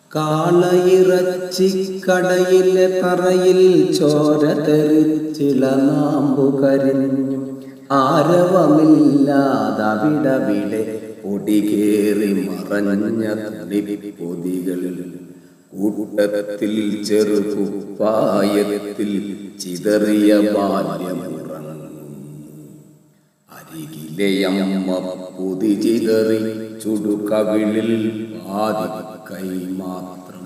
കാളയിറച്ചിക്കടയിലെ തറയിൽ ചോര തെറിച്ചിളനാമ്പു കരിഞ്ഞു ആരവമില്ലാതവിടവിടെ പൊടികേറി മറഞ്ഞ പൊതികളിൽ കൂട്ടത്തിൽ ചെറുകുപ്പായത്തിൽ ചിതറിയ ബാല്യമുറങ്ങുന്നു അരികിലെയമ്മ പൊതി ചിതറി ചുടുകവിളിൽ കൈ മാത്രം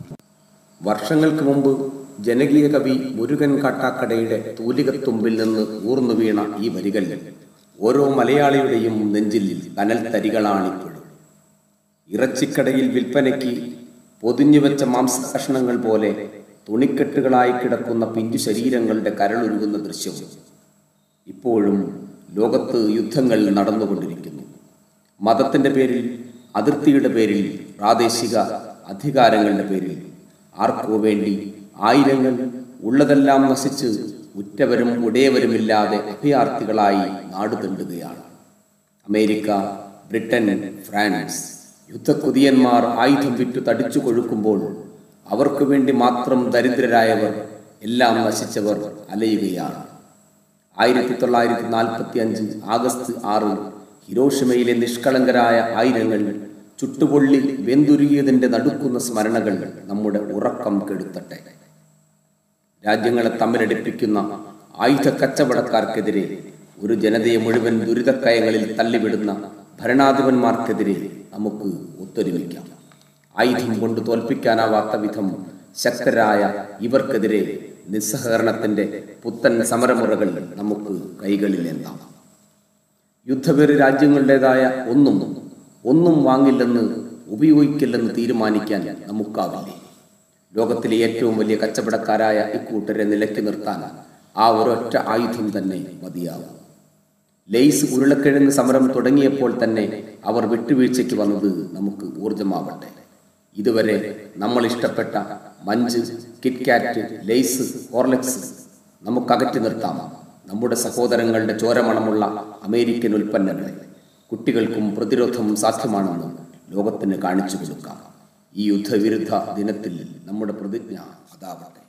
വർഷങ്ങൾക്ക് മുമ്പ് ജനകീയ കവി മുരുകൻ കാട്ടാക്കടയുടെ തൂലികത്തുമ്പിൽ നിന്ന് ഊർന്നു വീണ ഈ വരികൾ ഓരോ മലയാളിയുടെയും നെഞ്ചിൽ കനൽ തരികളാണിപ്പോഴും ഇറച്ചിക്കടയിൽ വിൽപ്പനയ്ക്ക് പൊതിഞ്ഞുവെച്ച മാംസകഷ്ണങ്ങൾ പോലെ തുണിക്കെട്ടുകളായി കിടക്കുന്ന പിഞ്ചു ശരീരങ്ങളുടെ കരളൊരുകുന്ന ദൃശ്യവും ഇപ്പോഴും ലോകത്ത് യുദ്ധങ്ങൾ നടന്നുകൊണ്ടിരിക്കുന്നു മതത്തിൻ്റെ പേരിൽ അതിർത്തിയുടെ പേരിൽ പ്രാദേശിക അധികാരങ്ങളുടെ പേരിൽ ആർക്കോ വേണ്ടി ആയിരങ്ങൾ ഉള്ളതെല്ലാം നശിച്ച് ഉറ്റവരും ഉടയവരുമില്ലാതെ അഭയാർത്ഥികളായി നാട് തെണ്ടുകയാണ് അമേരിക്ക ബ്രിട്ടൻ ഫ്രാൻസ് യുദ്ധക്കുതിയന്മാർ ആയുധം വിറ്റു തടിച്ചു കൊഴുക്കുമ്പോൾ അവർക്ക് വേണ്ടി മാത്രം ദരിദ്രരായവർ എല്ലാം നശിച്ചവർ അലയുകയാണ് ആയിരത്തി തൊള്ളായിരത്തി നാൽപ്പത്തി അഞ്ച് ആഗസ്റ്റ് ആറ് ഹിരോഷിമയിലെ നിഷ്കളങ്കരായ ആയിരങ്ങൾ ചുട്ടുപൊള്ളി വെന്തുരുകിയതിൻ്റെ നടുക്കുന്ന സ്മരണകൾ നമ്മുടെ ഉറക്കം കെടുത്തട്ടെ രാജ്യങ്ങളെ തമ്മിലടിപ്പിക്കുന്ന ആയുധ കച്ചവടക്കാർക്കെതിരെ ഒരു ജനതയെ മുഴുവൻ ദുരിതക്കയങ്ങളിൽ തള്ളിവിടുന്ന ഭരണാധിപന്മാർക്കെതിരെ നമുക്ക് ഒത്തൊരുമിക്കാം ആയുധം കൊണ്ട് തോൽപ്പിക്കാനാവാത്ത വിധം ശക്തരായ ഇവർക്കെതിരെ നിസ്സഹകരണത്തിന്റെ പുത്തൻ സമരമുറകൾ നമുക്ക് കൈകളിലേന്താം യുദ്ധപേര് രാജ്യങ്ങളുടേതായ ഒന്നും ഒന്നും വാങ്ങില്ലെന്ന് ഉപയോഗിക്കില്ലെന്ന് തീരുമാനിക്കാൻ നമുക്കാവില്ലേ ലോകത്തിലെ ഏറ്റവും വലിയ കച്ചവടക്കാരായ ഇക്കൂട്ടരെ നിലയ്ക്ക് നിർത്താൻ ആ ഒരൊറ്റ ആയുധം തന്നെ മതിയാവും ലെയ്സ് ഉരുളക്കിഴങ്ങ് സമരം തുടങ്ങിയപ്പോൾ തന്നെ അവർ വിട്ടുവീഴ്ചയ്ക്ക് വന്നത് നമുക്ക് ഊർജമാവട്ടെ ഇതുവരെ നമ്മൾ ഇഷ്ടപ്പെട്ട മഞ്ച് കിറ്റ്കാറ്റ് ലെയ്സ് ഹോർലെക്സ് നമുക്ക് അകറ്റി നിർത്താം നമ്മുടെ സഹോദരങ്ങളുടെ ചോരമണമുള്ള അമേരിക്കൻ ഉൽപ്പന്നങ്ങളെ കുട്ടികൾക്കും പ്രതിരോധം സാധ്യമാണെന്ന് ലോകത്തിന് കാണിച്ചു കൊടുക്കാം ഈ യുദ്ധവിരുദ്ധ ദിനത്തിൽ നമ്മുടെ പ്രതിജ്ഞ അതാവട്ടെ